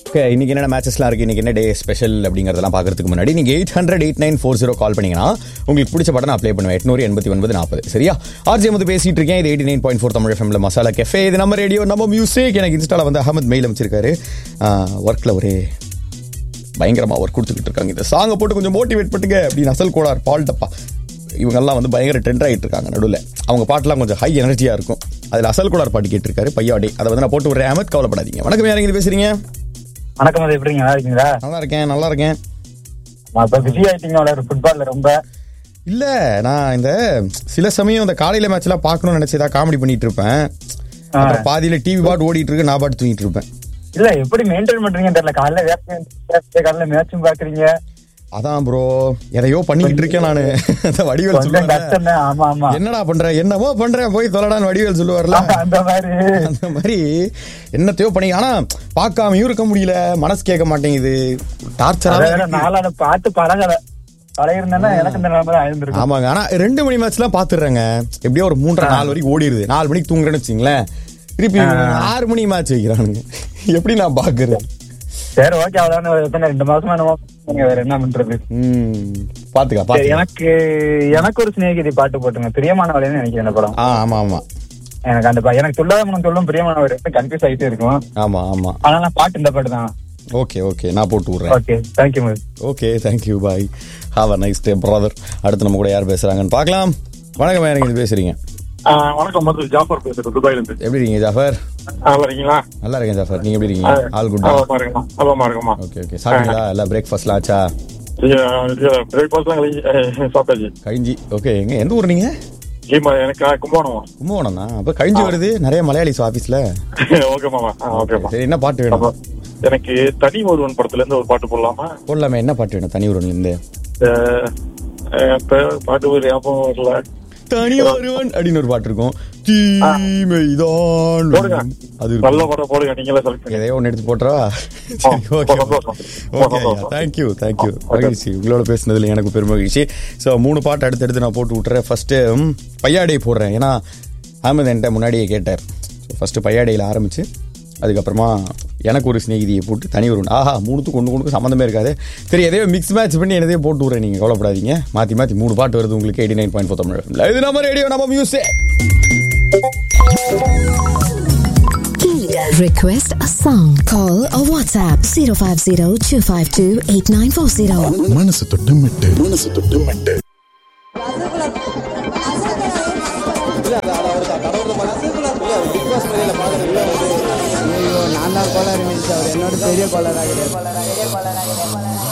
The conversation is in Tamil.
ஓகே இன்னைக்கு என்ன மேட்சஸ்லாம் இருக்கு இன்னைக்கு என்ன டே ஸ்பெஷல் அப்படிங்கறதெல்லாம் பார்க்கறதுக்கு முன்னாடி நீங்க eight hundred eight nine four zero call பண்ணீங்கன்னா உங்களுக்கு பிடிச்ச படம் நான் ப்ளே பண்ணுவேன் எட்நூறு எண்பத்தி ஒன்பது நாற்பது சரியா ஆர்ஜி வந்து பேசிட்டு இருக்கேன் இது eighty nine point four Tamil எஃப்எம்ல மசாலா கெஃபே இது நம்ம ரேடியோ நம்ம மியூசிக் எனக்கு இன்ஸ்டால வந்து அகமத் மெயில் அமைச்சிருக்காரு ஒர்க்ல ஒரே பயங்கரமா ஒர்க் கொடுத்துக்கிட்டு இருக்காங்க இந்த சாங்கை போட்டு கொஞ்சம் மோட்டிவேட் பண்ணுங்க அப்படின்னு அசல் கோளார் பால் டப்பா இவங்கெல்லாம் வந்து பயங்கர ட்ரெண்ட் ஆகிட்டு இருக்காங்க நடுவில் அவங்க பாட்டெல்லாம் கொஞ்சம் ஹை எனர்ஜியாக இருக்கும் அதில் அசல் கோளார் பாட்டு கேட்டிருக்காரு பையாடி அதை வந்து நான் போட்டு விடுறேன் அஹமத் கவலைப்படாதீங்க வணக்கம் யாரும் பேசுறீங்க வணக்கம் அது எப்படிங்க நல்லா இருக்கீங்களா நல்லா இருக்கேன் நல்லா இருக்கேன் நான் இப்ப பிஸி ஆயிட்டீங்க ஃபுட்பால்ல ரொம்ப இல்ல நான் இந்த சில சமயம் இந்த காலையில மேட்ச் எல்லாம் பார்க்கணும்னு நினைச்சு ஏதாவது காமெடி பண்ணிட்டு இருப்பேன் அப்புறம் பாதியில டிவி பாட்டு ஓடிட்டு இருக்கு நான் பாட்டு தூங்கிட்டு இருப்பேன் இல்ல எப்படி மெயின்டைன் பண்றீங்கன்னு தெரியல காலைல வேப்ப காலைல மேட்சும் பாக்குறீங்க அதான் ப்ரோ எதையோ பண்ணிக்கிட்டு இருக்கேன் நானு அந்த வடிவேல் கொஞ்சம் சொல்லுவாங்க கஷ்டம் தான் ஆமா ஆமா என்னடா பண்ற என்னமோ பண்றேன் போய் தொலைடான்னு வடிவேல் சொல்லுவார்ல அந்த மாதிரி அந்த மாதிரி என்னத்தையோ பண்ணி ஆனா பார்க்காமையும் இருக்க முடியல மனசு கேட்க மாட்டேங்குது டார்ச்சரா அதாவது நாளான பார்த்து பழகல பழகிருந்தேன்னா எனக்கு இந்த நிலைமை தான் ஆயிருந்திருக்கும் ஆமாங்க ஆனா ரெண்டு மணி மேட்ச்லாம் பாத்துடுறேங்க எப்படியோ ஒரு மூன்றரை நாலு வரைக்கும் ஓடிடுது நாலு மணிக்கு தூங்குறேன்னு வச்சுங்களேன் திருப்பி ஆறு மணி மேட்ச் வைக்கிறானுங்க எப்படி நான் பாக்குறது சரி ஓகே அவ்வளவுதான் எத்தனை ரெண்டு மாசமா என்னமோ நீங்க வேற என்ன பண்றது ம் பாத்துக்கா சரி, பாத்துக்கா எனக்கு எனக்கு ஒரு சிநேகிதி பாட்டு போட்டுங்க பிரியமானவளேன்னு நினைக்கிறேன் இந்த படம் ஆ ஆமா ஆமா எனக்கு அந்த பா- எனக்கு துல்லாத மனம் சொல்லும் பிரியமானவர் கன்ஃபியூஸ் ஆயிட்டே இருக்கும் ஆமா ஆமா ஆனா நான் பாட்டு இந்த பாட்டு தான் ஓகே ஓகே நான் போட்டு விடுறேன் okay thank you ma'am okay thank you bye have a nice day brother அடுத்து நம்ம கூட யார் பேசுறாங்கன்னு பார்க்கலாம் வணக்கம் யாருங்க இது பேசுறீங்க ஆ, வணக்கம் மது ஜாஃபர் பேசுறேன் துபாயில இருந்து எப்படி இருக்கீங்க ஜாஃபர் நல்லா இருக்கீங்களா நல்லா இருக்கேன் ஜாஃபர் நீங்க எப்படி இருக்கீங்க ஆல் குட் நலமா இருக்குமா நலமா இருக்குமா ஓகே ஓகே சாப்பிட்டீங்களா எல்லாம் பிரேக்ஃபாஸ்ட்லாம் ஆச்சா பிரேக்ஃபாஸ்ட் தான் கழி- அஹ், சாப்பிட்டாச்சு கழிஞ்சி ஓகே எங்க எந்த ஊர் நீங்க கீமா எனக்கு ஆ, கும்பகோணம் கும்பகோணம் தான் அப்ப கழிஞ்சு வருது நிறைய மலையாளிஸ் ஆபீஸ்ல ஓகே மாமா ஓகேமா சரி என்ன பாட்டு வேணும் எனக்கு தனி ஒருவன் படத்துல இருந்து ஒரு பாட்டு போடலாமா போடலாமே என்ன பாட்டு வேணும் தனி ஒருவன்ல இருந்து அஹ், அஹ், பே- பாட்டு ஒரு ஞாபகம் வரல தனி ஒருவன் அப்படின்னு ஒரு பாட்டு இருக்கும் தீமைதான் போடுங்க அது நல்ல இருக்கும் படம் போடுங்க நீங்களே செலக்ட் பண்ணி எதையோ ஒன்று எடுத்து போட்டுறவா சரி ஓகே சந்தோஷம். ஓகே சந்தோஷம். தேங்க்யூ தேங்க்யூ மகிழ்ச்சி உங்களோட பேசுனதுல எனக்கு பெரும் மகிழ்ச்சி ஸோ மூணு பாட்டு அடுத்தடுத்து நான் போட்டு விட்டுறேன் ஃபர்ஸ்ட்டு பையாடை போடுறேன் ஏன்னா அஹமது என்கிட்ட முன்னாடியே கேட்டார் ஸோ ஃபர்ஸ்ட்டு பையாடையில் ஆரம்பிச்சு அதுக்கப்புறமா எனக்கு ஒரு சிநேகிதியை போட்டு தனி ஒரு ஆஹா மூணுத்துக்கு ஒன்று கொண்டு சம்மந்தமே இருக்காது சரி எதையோ மிக்ஸ் மேட்ச் பண்ணி எதையோ போட்டு விட்றேன் நீங்கள் கவலைப்படாதீங்க மாற்றி மாற்றி மூணு பாட்டு வருது உங்களுக்கு eighty nine point four Tamil இது நம்ம ரேடியோ நம்ம music Request a song. Call or WhatsApp 050 252 8940. மனசு தொட்டு மெட்டு மனசு தொட்டு மெட்டு ஐயோ நான் தான் கோளாறு மிஸ் அவர் என்னோட பெரிய கோளாறு ஆகிடுது